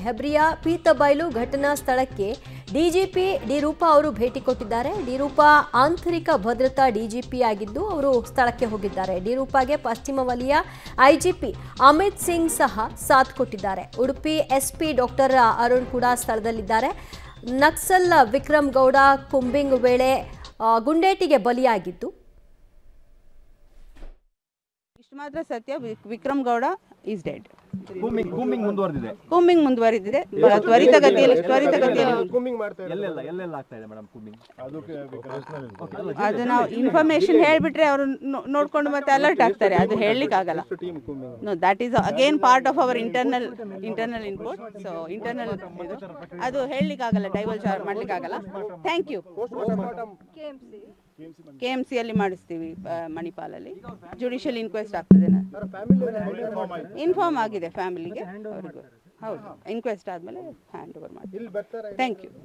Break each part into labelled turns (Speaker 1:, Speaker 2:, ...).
Speaker 1: ಹೆಬ್ರಿಯಾ ಪೀತಬೈಲು ಘಟನಾ ಸ್ಥಳಕ್ಕೆ DGP D Roopa ಅವರು ಭೇಟಿ ಕೊಟ್ಟಿದ್ದಾರೆ ಡಿ ರೂಪಾ ಆಂತರಿಕ ಭದ್ರತಾ ಡಿಜಿಪಿ ಆಗಿದ್ದು ಅವರು ಸ್ಥಳಕ್ಕೆ ಹೋಗಿದ್ದಾರೆ ಡಿ ರೂಪಾಗೆ ಪಶ್ಚಿಮ ವಲಯ ಐಜಿಪಿ ಅಮಿತ್ ಸಿಂಗ್ ಸಹ ಸಾಥ್ ಕೊಟ್ಟಿದ್ದಾರೆ ಉಡುಪಿ ಎಸ್ಪಿ ಡಾಕ್ಟರ್ ಅರುಣ್ ಕೂಡ ಸ್ಥಳದಲ್ಲಿದ್ದಾರೆ ನಕ್ಸಲ್ ವಿಕ್ರಮ್ ಗೌಡ ಕುಂಬಿಂಗ್ ವೇಳೆ ಆ, ಗುಂಡೇಟಿಗೆ ಬಲಿಯಾಗಿದ್ದು
Speaker 2: ಇಷ್ಟು ಮಾತ್ರ ಸತ್ಯ Vik- Vikram Gowda is dead
Speaker 3: combing combing ಮುಂದುವರೆದಿದೆ
Speaker 2: ಕೂಂಬಿಂಗ್ ಮುಂದುವರಿದಿದೆ ಬ- ತ್ವರಿತಗತಿಯಲ್ಲಿ ತ್ವರಿತಗತಿಯಲ್ಲಿ
Speaker 3: ಎಲ್ಲೆಲ್ಲ ಎಲ್ಲೆಲ್ಲ ಆಗ್ತಾ ಇದೆ ಮೇಡಮ್ ಕೂಮಿಂಗ್
Speaker 2: ಅದು ನಾವು ಇನ್ಫಾರ್ಮೇಶನ್ ಹೇಳ್ಬಿಟ್ರೆ ಅವರು ನೋಡ್ಕೊಂಡು ಮತ್ತೆ ಅಲರ್ಟ್ ಆಗ್ತಾರೆ ಅದು ಹೇಳಲಿಕ್ಕೆ ಆಗಲ್ಲ no that is again part of our internal internal input so internal ಅದು ಹೇಳಲಿಕ್ಕೆ ಆಗಲ್ಲ ಡೈವರ್ಜ್ ಮಾಡ್ಲಿಕ್ಕೆ ಆಗಲ್ಲ thank you K M C ಅಲ್ಲಿ ಮಾಡಿಸ್ತೀವಿ ಆ, ಮಣಿಪಾಲಲ್ಲಿ ಜುಡಿಷಿಯಲ್ ಇನ್ಕ್ವೆಸ್ಟ್ ಆಗ್ತದೆ ಇನ್ಫಾರ್ಮ್ ಆಗಿದೆ ಫ್ಯಾಮಿಲಿಗೆ ಅವ್ರಿಗೂ ಹೌದು ಇನ್ಕ್ವೆಸ್ಟ್ ಆದಮೇಲೆ ಹ್ಯಾಂಡ್ ಓವರ್ ಮಾಡಿ ಥ್ಯಾಂಕ್ ಯು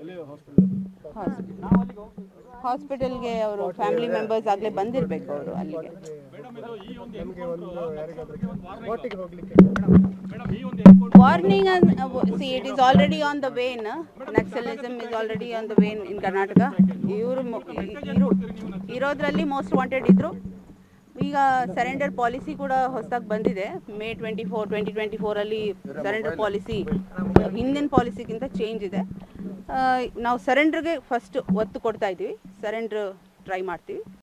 Speaker 2: ಹಾಸ್ಪಿಟಲ್ಗೆ ಅವರು ಫ್ಯಾಮಿಲಿ ಮೆಂಬರ್ಸ್ ಆಗಲೇ ಬಂದಿರಬೇಕು ಅವರು ಅಲ್ಲಿಗೆ warning see it is already on the wane naxalism is already on the wane in Karnataka ಇವರು ಇರೋದ್ರಲ್ಲಿ ಮೋಸ್ಟ್ ವಾಂಟೆಡ್ ಇದ್ರು ಈಗ ಸರೆಂಡರ್ ಪಾಲಿಸಿ ಕೂಡ ಹೊಸದಾಗಿ ಬಂದಿದೆ May twenty four twenty twenty ಫೋರಲ್ಲಿ ಸರೆಂಡರ್ ಪಾಲಿಸಿ ಹಿಂದಿನ ಪಾಲಿಸಿಗಿಂತ ಚೇಂಜ್ ಇದೆ ಆ, ನಾವು ಸರೆಂಡರ್ಗೆ ಫಸ್ಟ್ ಒತ್ತು ಕೊಡ್ತಾ ಇದ್ದೀವಿ ಸರೆಂಡರ್ ಟ್ರೈ ಮಾಡ್ತೀವಿ